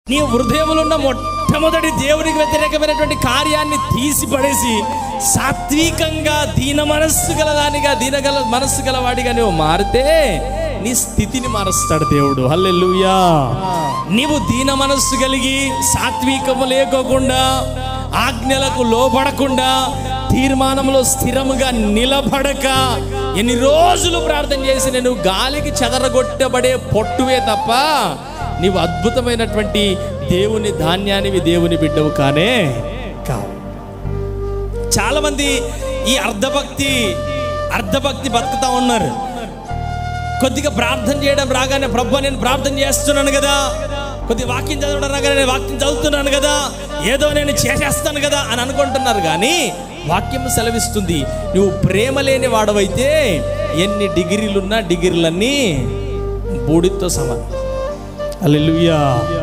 నీ హృదయంలో ఉన్న మొట్టమొదటి దేవునికి వ్యతిరేకమైనటువంటి కార్యాన్ని తీసి పడేసి సాత్వికంగా దీన మనస్సు గలదానిగా దీనగల మనస్సు గలవాడిగా నువ్వు మారితే నీ స్థితిని మారుస్తాడు దేవుడు హల్లెలూయా నీవు దీన మనస్సు కలిగి సాత్వికము లేకోకుండా ఆజ్ఞలకు లోపడకుండా తీర్మానంలో స్థిరముగా నిలబడక ఎన్ని రోజులు ప్రార్థన చేసి నేను గాలికి చెదరగొట్టబడే పొట్టువే తప్ప నీవు అద్భుతమైనటువంటి దేవుని ధాన్యానివి దేవుని బిడ్డవు కానే కావు చాలా మంది ఈ అర్ధభక్తి అర్ధభక్తి బతుకుతా ఉన్నారు కొద్దిగా ప్రార్థన చేయడం రాగానే ప్రభు నేను ప్రార్థన చేస్తున్నాను కదా కొద్దిగా వాక్యం చదవడం రాగానే నేను వాక్యం చదువుతున్నాను కదా ఏదో నేను చేసేస్తాను కదా అని అనుకుంటున్నారు కానీ వాక్యం సెలవిస్తుంది నువ్వు ప్రేమ లేని వాడవైతే ఎన్ని డిగ్రీలున్నా డిగ్రీలన్నీ బూడితో సమానం అల్లెలుయ్యా